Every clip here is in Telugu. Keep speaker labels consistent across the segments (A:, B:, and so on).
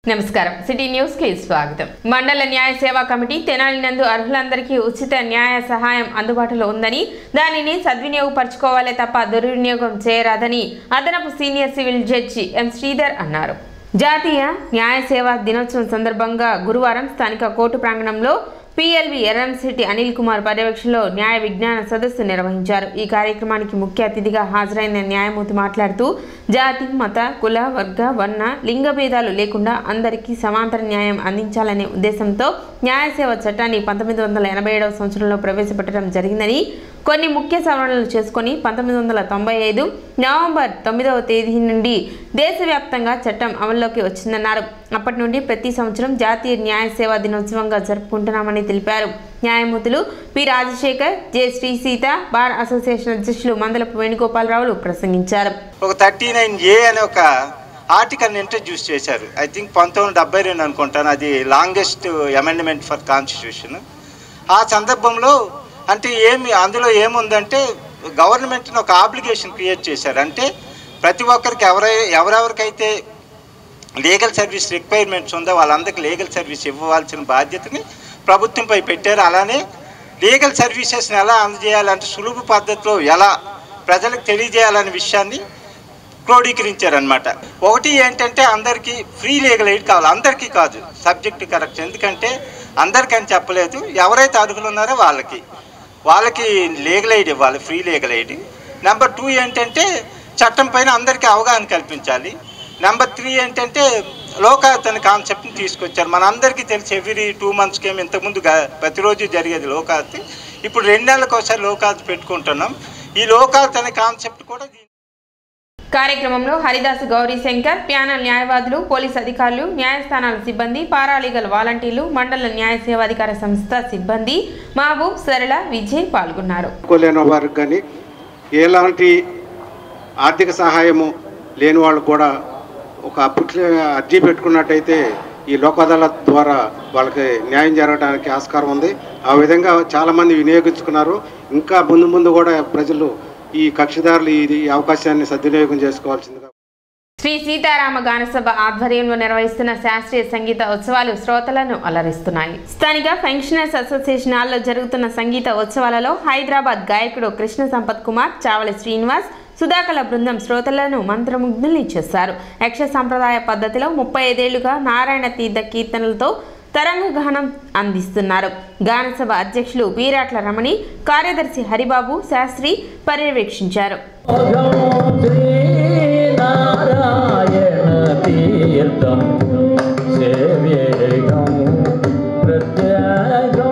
A: నమస్కారం సిటీ న్యూస్ కి స్వాగతం మండల న్యాయ సేవా కమిటీ తెనాలి నందు అర్హులందరికీ ఉచిత న్యాయ సహాయం అందుబాటులో ఉందని దానిని సద్వినియోగపరచుకోవాలే తప్ప దుర్వినియోగం చేయరాదని అదనపు senior civil judge M Sridhar అన్నారు జాతీయ న్యాయ సేవా దినోత్సవం సందర్భంగా గురువారం స్థానిక కోర్టు ప్రాంగణంలో పిఎల్వి ఎర్రంశెట్టి అనిల్ కుమార్ పర్యవేక్షణలో న్యాయ విజ్ఞాన సదస్సు నిర్వహించారు ఈ కార్యక్రమానికి ముఖ్య అతిథిగా హాజరైన న్యాయమూర్తి మాట్లాడుతూ జాతి మత కుల వర్గ వర్ణ లింగ భేదాలు లేకుండా అందరికీ సమాంతర న్యాయం అందించాలనే ఉద్దేశంతో న్యాయ సేవ చట్టాన్ని పంతొమ్మిది వందల ఎనభై ఏడవ సంవత్సరంలో ప్రవేశపెట్టడం జరిగిందని కొన్ని ముఖ్య సవరణలు చేసుకొని పంతొమ్మిది వందల తొంభై ఐదు నవంబర్ తొమ్మిదవ తేదీ నుండి దేశవ్యాప్తంగా చట్టం అమల్లోకి వచ్చిందన్నారు అప్పటి నుండి ప్రతి సంవత్సరం జాతీయ న్యాయ సేవా దినోత్సవంగా జరుపుకుంటున్నామని తెలిపారు న్యాయమూర్తులు P Rajasekhar J Sri Seetha bar association అధ్యక్షులు మందలపు వేణుగోపాలరావులు ప్రసంగించారు
B: ఒక థర్టీ నైన్ ఏ అనే ఒక ఆర్టికల్ని ఇంట్రడ్యూస్ చేశారు ఐ థింక్ పంతొమ్మిది డెబ్బై రెండు అనుకుంటాను అది లాంగెస్ట్ అమెండ్మెంట్ ఫర్ కాన్స్టిట్యూషన్ ఆ సందర్భంలో అంటే ఏమి అందులో ఏముందంటే గవర్నమెంట్ని ఒక ఆబ్లిగేషన్ క్రియేట్ చేశారు అంటే ప్రతి ఒక్కరికి ఎవరై ఎవరెవరికైతే లీగల్ సర్వీస్ రిక్వైర్మెంట్స్ ఉందో వాళ్ళందరికీ లీగల్ సర్వీస్ ఇవ్వాల్సిన బాధ్యతని ప్రభుత్వంపై పెట్టారు అలానే లీగల్ సర్వీసెస్ని ఎలా అందజేయాలంటే సులువు పద్ధతిలో ఎలా ప్రజలకు తెలియజేయాలనే విషయాన్ని క్రోడీకరించారనమాట ఒకటి ఏంటంటే అందరికీ ఫ్రీ లీగల్ ఎయిడ్ కావాలి అందరికీ కాదు సబ్జెక్ట్ కరెక్ట్ ఎందుకంటే అందరికని చెప్పలేదు ఎవరైతే అర్హులు ఉన్నారో వాళ్ళకి వాళ్ళకి లీగల్ ఎయిడ్ ఇవ్వాలి free legal aid number two ఏంటంటే చట్టం పైన అందరికీ అవగాహన కల్పించాలి నెంబర్ త్రీ ఏంటంటే లోకాయుత్ అనే కాన్సెప్ట్ని తీసుకొచ్చారు మన అందరికీ తెలిసి ఎవ్రీ టూ మంత్స్కి ఏమి ఇంతకుముందు గా- ప్రతిరోజు జరిగేది లోకాయుత్ ఇప్పుడు రెండు నెలలకు ఒకసారి లోకాయుత్ పెట్టుకుంటున్నాం ఈ లోకాయుత్ అనే కాన్సెప్ట్ కూడా దీ-
A: కార్యక్రమంలో హరిదాస్ గౌరీశంకర్ ప్యానల్ న్యాయవాదులు పోలీస్ అధికారులు న్యాయస్థానాల సిబ్బంది పారాలీగల్ వాలంటీర్లు మండల న్యాయ సేవాధికార సంస్థ సిబ్బంది మహబూబ్ సరళ విజయ్ పాల్గొన్నారు
C: కోలేని వారికి కానీ ఎలాంటి ఆర్థిక సహాయము లేని వాళ్ళు కూడా ఒక అప్పట్లో అర్జీ పెట్టుకున్నట్టయితే ఈ లోక్ అదాలత్ ద్వారా వాళ్ళకి న్యాయం జరగడానికి ఆస్కారం ఉంది ఆ విధంగా చాలామంది వినియోగించుకున్నారు ఇంకా ముందు ముందు కూడా ప్రజలు ఈ కక్షిదారులు ఇది ఈ అవకాశాన్ని సద్వినియోగం చేసుకోవాల్సిందిగా
A: శ్రీ సీతారామ గానసభ ఆధ్వర్యంలో నిర్వహిస్తున్న శాస్త్రీయ సంగీత ఉత్సవాలు శ్రోతలను అలరిస్తున్నాయి స్థానిక పెన్షనర్స్ అసోసియేషన్ హాల్లో జరుగుతున్న సంగీత ఉత్సవాలలో హైదరాబాద్ గాయకుడు కృష్ణ సంపత్ కుమార్ చావలి శ్రీనివాస్ సుధాకళ బృందం శ్రోతలను మంత్రముగ్ధుల్ని చేశారు యక్ష సంప్రదాయ పద్ధతిలో ముప్పై ఐదేళ్లుగా నారాయణ తీర్థ కీర్తనలతో తరంగ గానం అందిస్తున్నారు గానసభ అధ్యక్షులు వీరాట్ల రమణి కార్యదర్శి హరిబాబు శాస్త్రి పర్యవేక్షించారు
D: శ్రీనారాయణతీర్థం సేవ్యేగం ప్రత్యేగం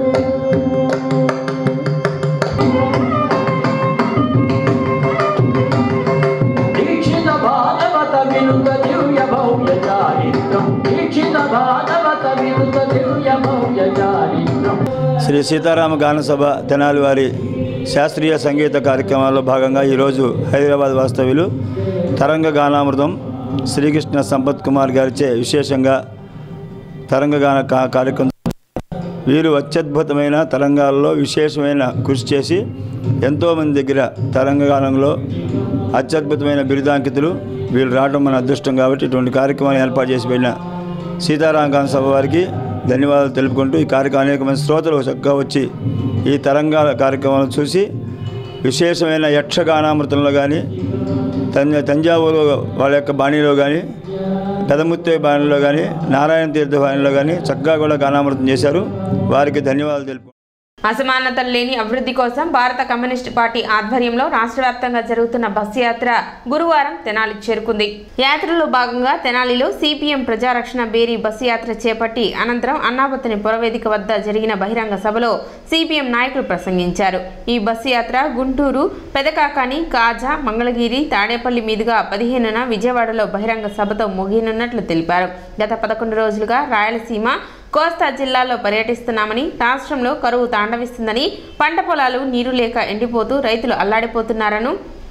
D: దీక్షిత భాగవత వినుత దివ్య భవ్య చారిత్రం దీక్షిత భాగవత వినుత దివ్య భవ్య చారిత్రం
E: శ్రీ సీతారామ గానసభ తెనాలి వారి శాస్త్రీయ సంగీత కార్యక్రమాల్లో భాగంగా ఈరోజు హైదరాబాద్ వాస్తవ్యులు తరంగ గానామృతం శ్రీకృష్ణ సంపత్ కుమార్ గారిచే విశేషంగా తరంగ గాన కా- కార్యక్రమం వీరు అత్యద్భుతమైన తరంగాల్లో విశేషమైన కృషి చేసి ఎంతోమంది దగ్గర తరంగగానంలో అత్యద్భుతమైన బిరుదాంకితులు వీళ్ళు రావడం మన అదృష్టం కాబట్టి ఇటువంటి కార్యక్రమాన్ని ఏర్పాటు చేసి వెళ్ళిన సీతారామ గాన సభ వారికి ధన్యవాదాలు తెలుపుకుంటూ ఈ కార్యక్రమం అనేక మంది శ్రోతలు చక్కగా వచ్చి ఈ తరంగాల కార్యక్రమాలను చూసి విశేషమైన యక్షగానామృతంలో కానీ తంజ తంజావూరు వాళ్ళ యొక్క బాణీలో కానీ పెదముత్తే బాణిలో కానీ నారాయణ తీర్థ బాణిలో కానీ చక్కగా కూడా గానామృతం చేశారు వారికి ధన్యవాదాలు తెలుపు
A: అసమానతలు లేని అభివృద్ధి కోసం భారత కమ్యూనిస్ట్ పార్టీ ఆధ్వర్యంలో రాష్ట్ర వ్యాప్తంగా జరుగుతున్న బస్సు యాత్ర గురువారం తెనాలి చేరుకుంది యాత్రలో భాగంగా తెనాలిలో సిపిఎం ప్రజారక్షణ బేరీ బస్సు యాత్ర చేపట్టి అనంతరం అన్నాపతిని పురవేదిక వద్ద జరిగిన బహిరంగ సభలో సిపిఎం నాయకులు ప్రసంగించారు ఈ బస్సు యాత్ర గుంటూరు పెదకాకాని కాజా మంగళగిరి తాడేపల్లి మీదుగా పదిహేనున విజయవాడలో బహిరంగ సభతో ముగియనున్నట్లు తెలిపారు గత పదకొండు రోజులుగా రాయలసీమ కోస్తా జిల్లాలో పర్యటిస్తున్నామని రాష్ట్రంలో కరువు తాండవిస్తుందని పంట పొలాలు నీరు లేక ఎండిపోతూ రైతులు అల్లాడిపోతున్నారను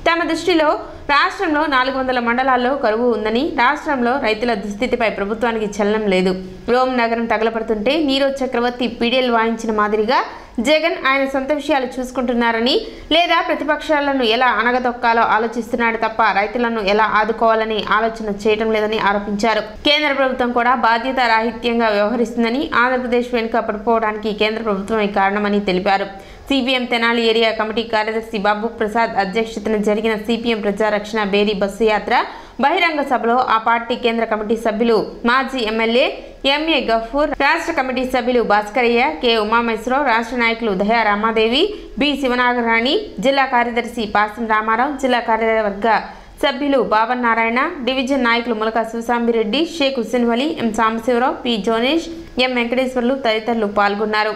A: తమ దృష్టిలో రాష్ట్రంలో నాలుగు వందల మండలాల్లో కరువు ఉందని రాష్ట్రంలో రైతుల దుస్థితిపై ప్రభుత్వానికి చలనం లేదు రోమ్ నగరం తగలపడుతుంటే నీరజ్ చక్రవర్తి పీడియల్ వాయించిన మాదిరిగా జగన్ ఆయన సొంత విషయాలు చూసుకుంటున్నారని లేదా ప్రతిపక్షాలను ఎలా అనగదొక్కాలో ఆలోచిస్తున్నాడు తప్ప రైతులను ఎలా ఆదుకోవాలని ఆలోచన చేయడం లేదని ఆరోపించారు కేంద్ర ప్రభుత్వం కూడా బాధ్యత రాహిత్యంగా వ్యవహరిస్తుందని ఆంధ్రప్రదేశ్ వెనుక పడిపోవడానికి కేంద్ర ప్రభుత్వమే కారణమని తెలిపారు సిపిఎం తెనాలి ఏరియా కమిటీ కార్యదర్శి బాబు ప్రసాద్ అధ్యక్షతన జరిగిన సిపిఎం ప్రజారక్షణ బేరీ బస్సు యాత్ర బహిరంగ సభలో ఆ పార్టీ కేంద్ర కమిటీ సభ్యులు మాజీ ఎమ్మెల్యే ఎంఏ గఫూర్ రాష్ట్ర కమిటీ సభ్యులు భాస్కరయ్య కె ఉమామేశ్వరరావు రాష్ట్ర నాయకులు దయా రామాదేవి బి శివనాగరాణి జిల్లా కార్యదర్శి పాసం రామారావు జిల్లా కార్యవర్గ సభ్యులు బాబన్ నారాయణ డివిజన్ నాయకులు Mulaka Sivasambireddy Sheikh Hussain Vali M Sambasivarao P Jonesh M Venkateswarlu తదితరులు పాల్గొన్నారు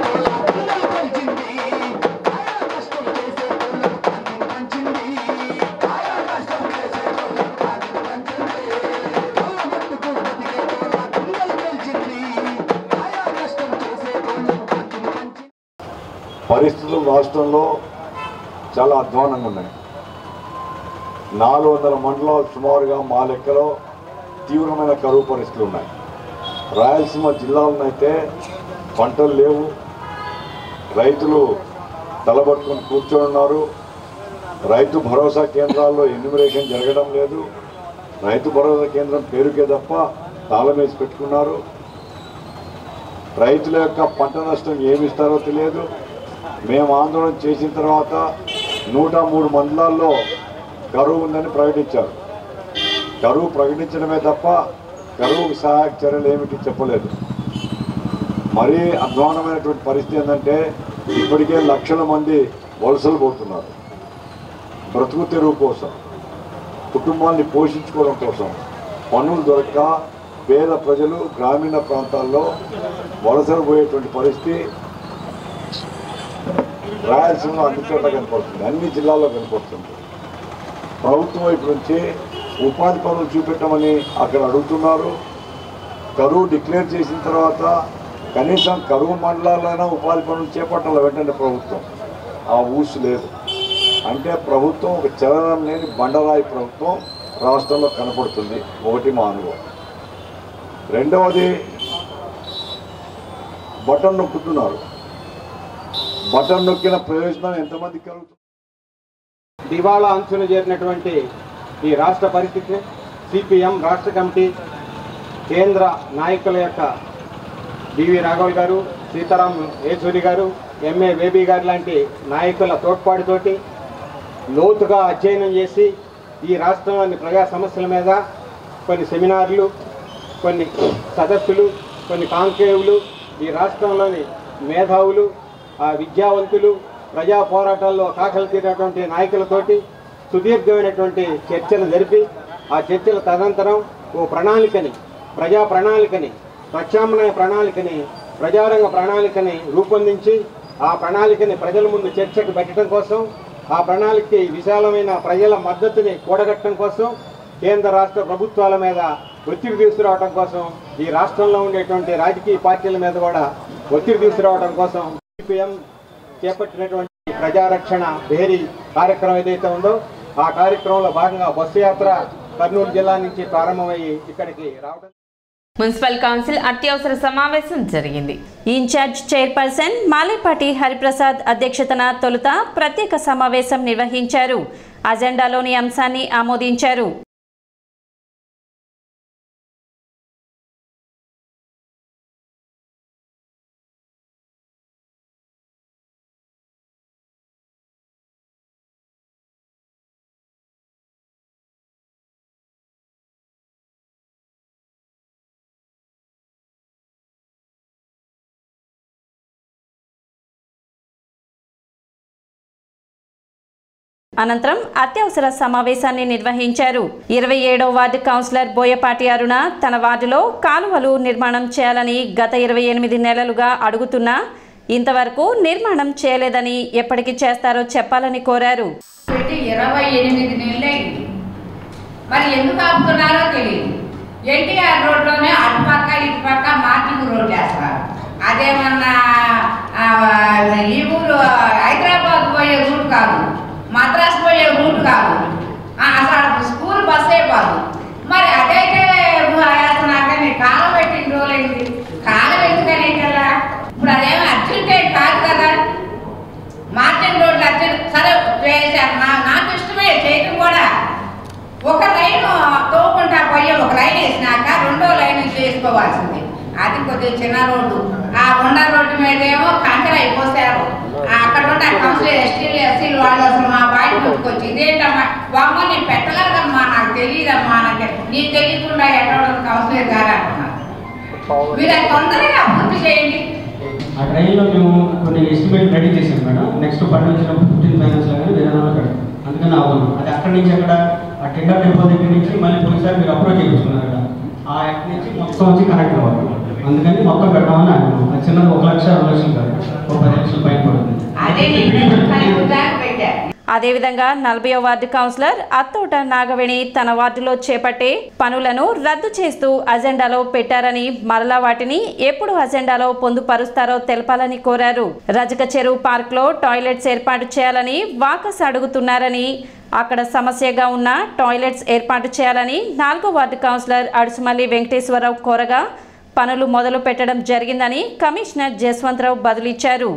F: పరిస్థితులు రాష్ట్రంలో చాలా అధ్వానంగా ఉన్నాయి నాలుగు వందల మండలాలు సుమారుగా మా లెక్కలో తీవ్రమైన కరువు పరిస్థితులు ఉన్నాయి రాయలసీమ జిల్లాలనైతే పంటలు లేవు రైతులు తలబట్టుకొని కూర్చొని ఉన్నారు రైతు భరోసా కేంద్రాల్లో ఎన్యూమరేషన్ జరగడం లేదు రైతు భరోసా కేంద్రం పేరుకే తప్ప తాళం వేసి పెట్టుకున్నారు రైతుల యొక్క పంట నష్టం ఏమి ఇస్తారో తెలియదు మేము ఆందోళన చేసిన తర్వాత నూట మూడు మండలాల్లో కరువు ఉందని ప్రకటించారు కరువు ప్రకటించడమే తప్ప కరువుకు సహాయక చర్యలు ఏమిటి చెప్పలేదు మరీ అధ్వానమైనటువంటి పరిస్థితి ఏంటంటే ఇప్పటికే లక్షల మంది వలసలు పోతున్నారు బ్రతుకు తెరువు కోసం కుటుంబాన్ని పోషించుకోవడం కోసం పనులు దొరక్క పేద ప్రజలు గ్రామీణ ప్రాంతాల్లో వలసలు పోయేటువంటి పరిస్థితి రాయలసీమలో అన్ని చోట్ల కనపడుతుంది అన్ని జిల్లాల్లో కనపడుతుంది ప్రభుత్వం వైపు నుంచి ఉపాధి పనులు చూపెట్టమని అక్కడ అడుగుతున్నారు కరువు డిక్లేర్ చేసిన తర్వాత కనీసం కరువు మండలాలైనా ఉపాధి పనులు చేపట్టాలి వెంటనే ప్రభుత్వం ఆ ఊసు లేదు అంటే ప్రభుత్వం ఒక చలనం లేని బండరాయి ప్రభుత్వం రాష్ట్రంలో కనపడుతుంది ఒకటి మా అనుభవం రెండవది బటన్ నొక్కుతున్నారు బటన్ నొక్కిన ప్రయోజనం ఎంతమందికి కలుగుతుంది
C: దివాళా అంచులు చేరినటువంటి ఈ రాష్ట్ర పరిస్థితి సిపిఎం రాష్ట్ర కమిటీ కేంద్ర నాయకుల యొక్క డివి రాఘవ్ గారు సీతారాం యేచూరి గారు ఎంఏ బేబీ గారు లాంటి నాయకుల తోడ్పాటుతోటి లోతుగా అధ్యయనం చేసి ఈ రాష్ట్రంలోని ప్రజా సమస్యల మీద కొన్ని సెమినార్లు కొన్ని సదస్సులు కొన్ని కాంక్లేవ్లు ఈ రాష్ట్రంలోని మేధావులు ఆ విద్యావంతులు ప్రజా పోరాటాల్లో కాకలు తీరినటువంటి నాయకులతోటి సుదీర్ఘమైనటువంటి చర్చలు జరిపి ఆ చర్చల తదనంతరం ఓ ప్రణాళికని ప్రజా ప్రణాళికని ప్రత్యామ్నాయ ప్రణాళికని ప్రజారంగ ప్రణాళికని రూపొందించి ఆ ప్రణాళికని ప్రజల ముందు చర్చకు పెట్టడం కోసం ఆ ప్రణాళికకి విశాలమైన ప్రజల మద్దతుని కూడగట్టడం కోసం కేంద్ర రాష్ట్ర ప్రభుత్వాల మీద ఒత్తిడి తీసుకురావడం కోసం ఈ రాష్ట్రంలో ఉండేటువంటి రాజకీయ పార్టీల మీద కూడా ఒత్తిడి తీసుకురావడం కోసం సిపిఎం చేపట్టినటువంటి ప్రజారక్షణ బేరీ కార్యక్రమం ఏదైతే ఉందో ఆ కార్యక్రమంలో భాగంగా బస్సు యాత్ర కర్నూలు జిల్లా నుంచి ప్రారంభమయ్యి ఇక్కడికి రావడం
A: మున్సిపల్ కౌన్సిల్ అత్యవసర సమావేశం జరిగింది
G: ఇన్ఛార్జ్ చైర్పర్సన్ మాలేపాటి హరిప్రసాద్ అధ్యక్షతన తొలుత ప్రత్యేక సమావేశం నిర్వహించారు అజెండాలోని అంశాన్ని ఆమోదించారు అనంతరం అత్యవసర సమావేశాన్ని నిర్వహించారు ఇరవై ఏడవ వార్డు కౌన్సిలర్ బోయపాటి అరుణ తన వార్డులో కాలువలు నిర్మాణం చేయాలని గత ఇరవై ఎనిమిది నెలలుగా అడుగుతున్నా ఇంతవరకు నిర్మాణం చేయలేదని ఎప్పటికి చేస్తారో చెప్పాలని కోరారు
H: పెట్టి ఇరవై ఎనిమిది నెలలైంది మరి ఎందుకు ఆపుతున్నారో తెలియదు ఎన్టీఆర్ రోడ్లోనే అటుపక్క ఇటుపక్క మార్కింగ్ రోడ్ వేస్తారు అదేమన్నా ఆ, ఈ ఊరు హైదరాబాద్ పోయే రూట్ కాదు మద్రాసు పోయే రూట్ కాదు వేసుకోవాల్సింది అది కొద్దిగా చిన్న రోడ్డు ఆ ఉండ రోడ్డు మీద ఏమో కంకర అయిపోసారు ఆ అక్కడ ఉన్న కౌన్సిలర్ ఎస్టీలు ఎస్సీలు వాళ్ళు అసలు మా బయట ముట్టుకొచ్చి ఇదేంటమ్మా బామ్మ నేను పెట్టలేదమ్మా నాకు తెలియదమ్మా నాకు నీకు తెలియకుండా ఎక్కడ కౌన్సిలర్ గారు అంటున్నారు మీరు అది తొందరగా పూర్తి చేయండి
I: ఆ ట్రైన్లో మేము కొన్ని ఎస్టిమేట్ రెడీ చేసాం మేడం నెక్స్ట్ బండి వచ్చినప్పుడు ఫిఫ్టీన్ ఫైనాన్స్ కానీ వేరే దానిలో పెడతాం అందుకని అవును అది అక్కడి నుంచి అక్కడ ఆ టెండర్ డెపో దగ్గర నుంచి మళ్ళీ పోయినసారి మీరు అప్రోచ్ చేయించుకున్నారు కదా ఆ యాక్ట్ నుంచి మొత్తం వచ్చి కనెక్ట్ అవ్వాలి అందుకని మొత్తం పెట్టామని అనుకున్నాం అది చిన్నది ఒక లక్ష రెండు లక్షలు కాదు ఒక పది లక్షలు పైన పడుతుంది
H: అదే నేను దాకా పెట్టాను
G: అదేవిధంగా నలభై వార్డు కౌన్సిలర్ అత్తోట నాగవేణి తన వార్డులో చేపట్టే పనులను రద్దు చేస్తూ అజెండాలో పెట్టారని మరలా వాటిని ఎప్పుడు అజెండాలో పొందుపరుస్తారో తెలపాలని కోరారు రజక చెరువు పార్క్ లో టాయిలెట్స్ ఏర్పాటు చేయాలని వాకస్ అడుగుతున్నారని అక్కడ సమస్యగా ఉన్న టాయిలెట్స్ ఏర్పాటు చేయాలని నాలుగో వార్డు కౌన్సిలర్ అడుసుమల్లి వెంకటేశ్వరరావు కోరగా పనులు మొదలు పెట్టడం జరిగిందని కమిషనర్ జస్వంతరావు బదులిచ్చారు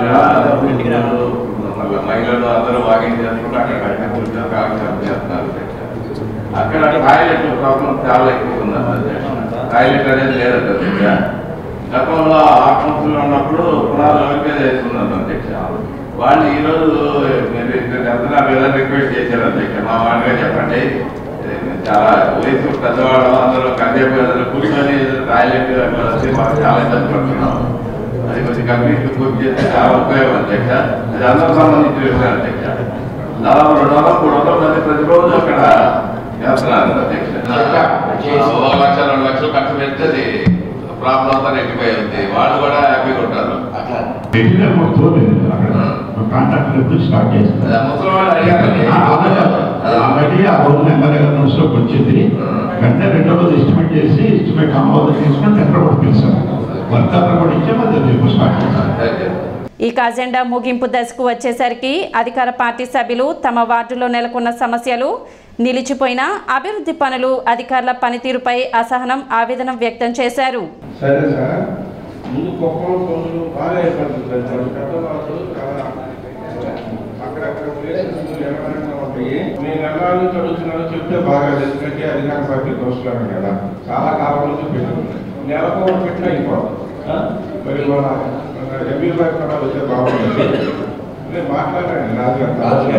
J: మహిళలు అందరూ వాకింగ్ చేసుకుంటూ అక్కడ కట్టిన కూర్చొని కాలక్షేపం చేస్తున్నారు అక్కడ టాయిలెట్ ప్రాబ్లం చాలా ఎక్కువ ఉంది టాయిలెట్ అనేది లేదు అధ్యక్ష గతంలో ఆత్మహత్యలు ఉన్నప్పుడు పునాదులు వెనక చేస్తున్నారు అధ్యక్ష వాళ్ళు ఈ రోజు మీరు ఎంత నా మీద రిక్వెస్ట్ చేశారు అధ్యక్ష మా మాటగా చెప్పండి చాలా వయసు పెద్దవాళ్ళు అందరూ కందేపు కూర్చొని టాయిలెట్ అట్లా వస్తే మాకు చాలా ఇబ్బంది పడుతున్నాం అది కొంచెం కంప్లీట్ పూర్తి చేస్తే చాలా ఉపయోగం అధ్యక్ష అది అందరూ సంబంధించిన విషయం అధ్యక్ష దాదాపు రెండు వందల మూడు వందల మంది ప్రతిరోజు అక్కడ చేస్తున్నారు అధ్యక్ష ఒక లక్ష రెండు లక్షలు ఖర్చు పెడితే అది ప్రాబ్లం అంతా రెక్టిఫై అవుతుంది వాళ్ళు కూడా హ్యాపీగా ఉంటారు
K: పెట్టిన మొత్తం అక్కడ కాంట్రాక్టర్ ఎప్పుడు స్టార్ట్ చేస్తారు
J: అది ముసలి వాళ్ళు అడిగారండి
K: ఆల్రెడీ ఆ రోజు ఎమ్మెల్యే గారి నోట్స్లోకి వచ్చింది వెంటనే రెండో రోజు ఎస్టిమేట్ చేసి ఎస్టిమేట్ ఆమోదం తీసుకొని టెండర్ కూడా పిలిచాం వర్క్ అక్కడ కూడా ఇచ్చాము అది రేపు స్టార్ట్ చేస్తాం
G: ఇక అజెండా ముగింపు దశకు వచ్చేసరికి అధికార పార్టీ సభ్యులు తమ వార్డులో నెలకొన్న సమస్యలు నిలిచిపోయిన అభివృద్ధి పనులు అధికారుల పనితీరుపై అసహనం ఆవేదన వ్యక్తం చేశారు
L: సరే సార్ ముందు కుక్కలు పనులు బాగా ఏర్పడుతుంది సార్ పెద్దవాళ్ళు చాలా అక్కడక్కడ ప్లేసెస్ ఎవరైనా ఉంటాయి నేను ఎలా నుంచి అడుగుతున్నారో చెప్తే బాగా ఎందుకంటే అధికార పార్టీకి వస్తున్నాను కదా చాలా కాలం నుంచి పెట్టింది నెలకు ఒకటి పెట్టినా అయిపోతుంది ఆ? మరి మన ఎంపీ గారు కూడా వస్తే బాగుంటుంది నేను మాట్లాడాను రాజుగారు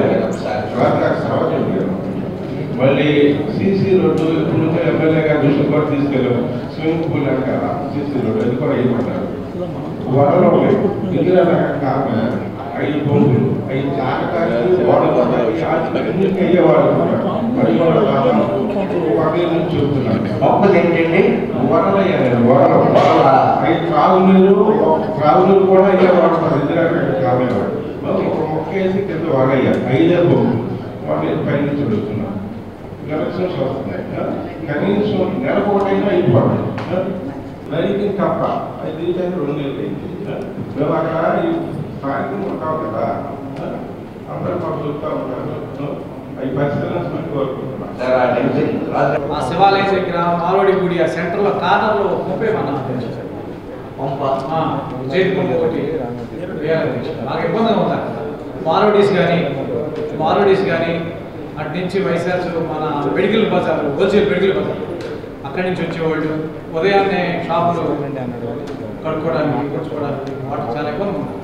L: రాజుగారు సభ చెప్పాను మళ్ళీ సీసీ రోడ్డు ఇప్పుడు నుంచే ఎమ్మెల్యే గారు దృష్టి కూడా తీసుకెళ్ళాము స్విమ్మింగ్ పూల్ వెనకాల సీసీ రోడ్డు అది కూడా వేయమంటారు వరలో లేవు ఇందిరా నగర్ కారణం ఐదు బొంగులు ఐదు చాకటాలు గోడలు అన్ని అయ్యేవాళ్ళు మరి కూడా దాదాపు ఒకటి నుంచి చెబుతున్నాను
M: ఏంటండి
L: వరలయ్యారు వరలు ఐదు త్రాగునీరు త్రాగునీరు కూడా అయ్యేవాడు మరి ఇందిరా నగర్ కాలేవాడు ఒక మొక్క వేసి కింద వరయ్యారు ఐదే బొంగులు వాళ్ళు పైనుంచి అడుగుతున్నారు ఎలక్షన్స్ వస్తున్నాయి ఆ? కనీసం నెలకు ఒకటైనా అయిపోతుంది రైతు తప్ప అది తీసేసి రెండు నెలలు అయింది ఆ? మేము అక్కడ ఈ కార్యక్రమం ఉంటాం కదా ఆ? అందరూ మాకు చెప్తా ఉంటారు ఆ? అవి పరిశీలించమని కోరుకుంటున్నాం
N: ఆ శివాలయం దగ్గర మాలోడి గుడి ఆ సెంటర్లో కార్నర్లో ముప్పై మంది జైలు పంపు ఒకటి వేయాలి బాగా ఇబ్బందిగా ఉంది అక్కడ మాలోడీస్ కానీ మాలోడీస్ కానీ అటు నుంచి వైశాఖ మన మెడికల్ బజార్ హోల్సేల్ మెడికల్ బజార్ అక్కడి నుంచి వచ్చేవాళ్ళు ఉదయాన్నే షాపులు కడుక్కోవడానికి కూర్చోవడానికి వాటికి చాలా ఇబ్బంది ఉంది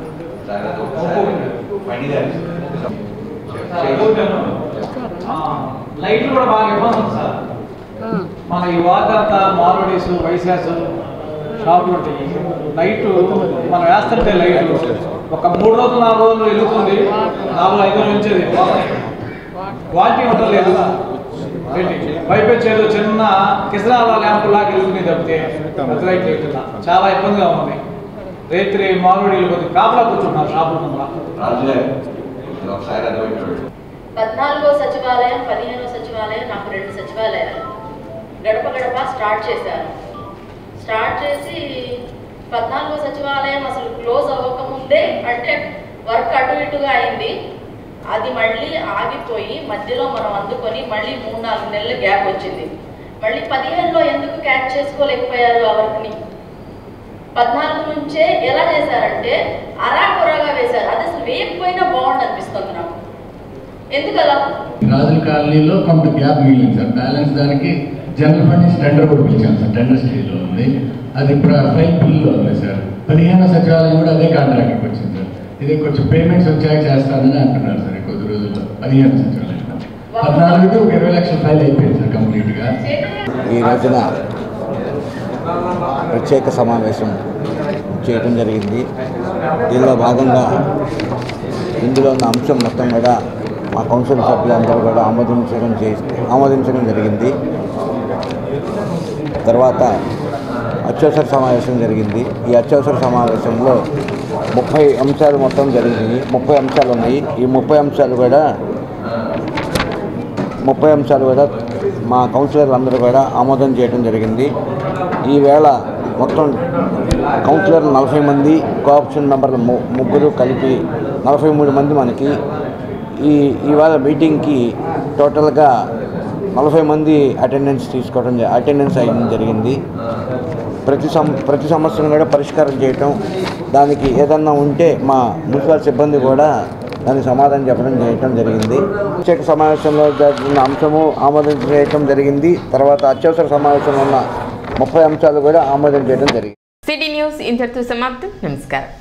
N: ఆ, లైట్లు కూడా బాగా ఇబ్బంది ఉంది సార్ మన ఈ వాకంతా మారోడీస్ వైశాస్ షాపులు ఉంటాయి లైట్ మనం వేస్తుంటే లైట్ ఒక మూడు రోజులు నాలుగు రోజులు వెలుగుతుంది నాలుగు ఐదు రోజులు ఉంచేది క్వాలిటీ ఉండలేదు పైపెచ్చి ఏదో చిన్న కిసరాల ల్యాంప్ లాగా వెలుగుతుంది తప్పితే పెద్ద లైట్ లేకుండా చాలా ఇబ్బందిగా ఉంది రైత్రి మామిడీలు కొద్దిగా కాపలా కూర్చున్నారు షాపుల ముందర
J: ఒకసారి అది పెట్టాడు
O: పద్నాలుగో సచివాలయం పదిహేనో సచివాలయం నాకు రెండు సచివాలయాలు గడప గడప స్టార్ట్ చేశాను స్టార్ట్ చేసి పద్నాలుగో సచివాలయం అసలు క్లోజ్ అవ్వకముందే అంటే వర్క్ అటు ఇటుగా అయింది అది మళ్ళీ ఆగిపోయి మధ్యలో మనం అందుకొని మళ్ళీ మూడు నాలుగు నెలల గ్యాప్ వచ్చింది మళ్ళీ పదిహేనులో ఎందుకు క్యాచ్ చేసుకోలేకపోయారు ఆ వర్క్ని పద్నాలుగు నుంచే ఎలా చేశారంటే అరాకొరగా వేశారు అది అసలు వేయకపోయినా బాగుండు అనిపిస్తుంది నాకు ఎందుకలా
P: రాజుల కాలనీలో కొంత గ్యాప్ మిగిలింది సార్ బ్యాలెన్స్ దానికి
K: జనరల్ ఫండ్ నుంచి టెండర్ కూడా పిలిచాం సార్ టెండర్ స్టేజ్లో ఉంది అది ఇప్పుడు ఆ ఫైల్ బిల్లో ఉంది సార్ పదిహేను సచివాలయం కూడా అదే కాంట్రాక్ట్కి వచ్చింది సార్ ఇది కొంచెం పేమెంట్స్ వచ్చాక చేస్తానని అంటున్నారు సార్ ఈ కొద్ది రోజుల్లో పదిహేను సచివాలయం పద్నాలుగుకి ఒక ఇరవై లక్షల ఫైల్ అయిపోయింది సార్ కంప్లీట్గా
M: ఈ రోజున ప్రత్యేక సమావేశం చేయడం జరిగింది దీనిలో భాగంగా ఇందులో ఉన్న అంశం మొత్తం కూడా మా కౌన్సిల్ సభ్యులందరూ కూడా ఆమోదించడం చే ఆమోదించడం జరిగింది తర్వాత అత్యవసర సమావేశం జరిగింది ఈ అత్యవసర సమావేశంలో ముప్పై అంశాలు మొత్తం జరిగినాయి ముప్పై అంశాలు ఉన్నాయి ఈ ముప్పై అంశాలు కూడా ముప్పై అంశాలు కూడా మా కౌన్సిలర్లు అందరూ కూడా ఆమోదం చేయడం జరిగింది ఈవేళ మొత్తం కౌన్సిలర్లు నలభై మంది కోఆప్షన్ మెంబర్లు ము- ముగ్గురు కలిపి నలభై మూడు మంది మనకి ఈ ఇవాళ మీటింగ్కి టోటల్గా నలభై మంది అటెండెన్స్ తీసుకోవడం జ- అటెండెన్స్ అయ్యడం జరిగింది ప్రతి సం ప్రతి సమస్యను కూడా పరిష్కారం చేయటం దానికి ఏదన్నా ఉంటే మా మున్సిపల్ సిబ్బంది కూడా దానికి సమాధానం చెప్పడం చేయటం జరిగింది ప్రత్యేక సమావేశంలో జరిగిన అంశము ఆమోదం చేయటం జరిగింది తర్వాత అత్యవసర సమావేశంలో ఉన్న ముప్పై అంశాలు కూడా ఆమోదం చేయడం జరిగింది
A: సిటీ న్యూస్ ఇంతటితో సమాప్తం నమస్కారం